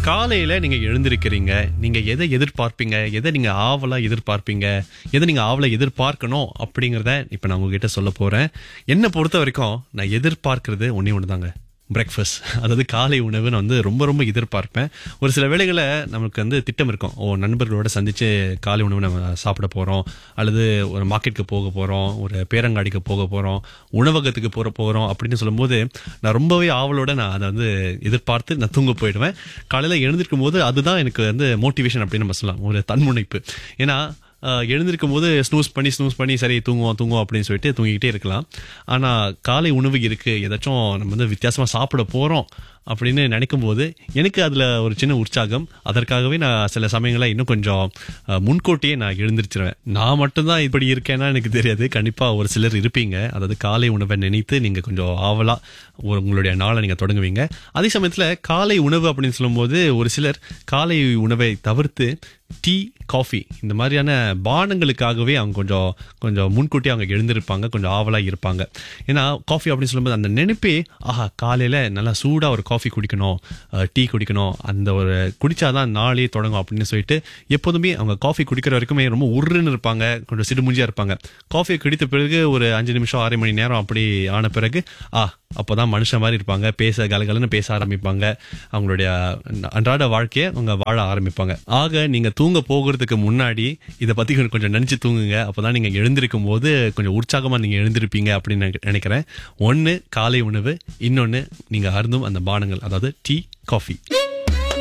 காலையில நீங்க எழுந்திருக்கிறீங்க நீங்க எதை எதிர்பார்ப்பீங்க எதை நீங்க ஆவலா எதிர்பார்ப்பீங்க எதை நீங்க ஆவலா எதிர்பார்க்கணும் அப்படிங்கறத இப்ப நான் உங்ககிட்ட சொல்ல போறேன் என்னை பொறுத்த வரைக்கும் நான் எதிர்பார்க்கிறது ஒண்ணே ஒண்ணுதாங்க பிரேக்ஃபாஸ்ட் அதாவது காலை உணவு நான் வந்து ரொம்ப ரொம்ப எதிர்பார்ப்பேன் ஒரு சில வேளைகளை நமக்கு வந்து திட்டம் இருக்கும் ஓ நண்பர்களோட சந்திச்சு காலை உணவு நம்ம சாப்பிட போறோம் அல்லது ஒரு மார்க்கெட்டுக்கு போக போறோம் ஒரு பேரங்காடிக்கு போக போறோம் உணவகத்துக்கு போற போறோம் அப்படின்னு சொல்லும்போது நான் ரொம்பவே ஆவலோட நான் அதை வந்து எதிர்பார்த்து நான் தூங்க போயிடுவேன் காலையில எழுந்திருக்கும் போது அதுதான் எனக்கு வந்து மோட்டிவேஷன் அப்படின்னு நம்ம சொல்லலாம் ஒரு தன்முனைப்பு ஏன்னா ஆஹ், எழுந்திருக்கும் போது ஸ்னூஸ் பண்ணி ஸ்னூஸ் பண்ணி சரி தூங்குவோம் தூங்குவோம் அப்படின்னு சொல்லிட்டு தூங்கிக்கிட்டே இருக்கலாம் ஆனால் காலை உணவு இருக்கு ஏதாச்சும் நம்ம வந்து வித்தியாசமாக சாப்பிட போகிறோம் அப்படின்னு நினைக்கும் போது எனக்கு அதில் ஒரு சின்ன உற்சாகம் அதற்காகவே நான் சில சமயங்களில் இன்னும் கொஞ்சம் ஆஹ், முன்கூட்டியே நான் எழுந்திருச்சிருவேன் நான் மட்டும்தான் இப்படி இருக்கேன்னா எனக்கு தெரியாது கண்டிப்பாக ஒரு சிலர் இருப்பீங்க அதாவது காலை உணவை நினைத்து நீங்கள் கொஞ்சம் ஆவலாக ஒரு உங்களுடைய நாளை நீங்கள் தொடங்குவீங்க அதே சமயத்தில் காலை உணவு அப்படின்னு சொல்லும்போது ஒரு சிலர் காலை உணவை தவிர்த்து டீ காஃபி இந்த மாதிரியான பானங்களுக்காகவே அவங்க கொஞ்சம் கொஞ்சம் முன்கூட்டி அவங்க எழுந்திருப்பாங்க கொஞ்சம் ஆவலாக இருப்பாங்க ஏன்னா காஃபி அப்படின்னு சொல்லும்போது அந்த நினைப்பே ஆஹா காலையில் நல்லா சூடாக ஒரு காஃபி குடிக்கணும் டீ குடிக்கணும் அந்த ஒரு குடிச்சாதான் நாளே தொடங்கும் அப்படின்னு சொல்லிட்டு எப்போதுமே அவங்க காஃபி குடிக்கிற வரைக்குமே ரொம்ப உருன்னு இருப்பாங்க கொஞ்சம் சிடுமுஞ்சியாக இருப்பாங்க காஃபியை குடித்த பிறகு ஒரு அஞ்சு நிமிஷம் ஆறு மணி நேரம் அப்படி ஆன பிறகு ஆ அப்போதான் மனுஷன் மாதிரி இருப்பாங்க பேச கலகலன்னு பேச ஆரம்பிப்பாங்க அவங்களுடைய அன்றாட வாழ்க்கையை அவங்க வாழ ஆரம்பிப்பாங்க ஆக நீங்க தூங்க போகிறதுக்கு முன்னாடி இதை பத்தி கொஞ்சம் கொஞ்சம் நினைச்சு தூங்குங்க அப்பதான் நீங்க எழுந்திருக்கும் போது கொஞ்சம் உற்சாகமா நீங்க எழுந்திருப்பீங்க அப்படின்னு நான் நினைக்கிறேன் ஒன்னு காலை உணவு இன்னொன்னு நீங்க அருந்தும் அந்த பானங்கள் அதாவது டீ காஃபி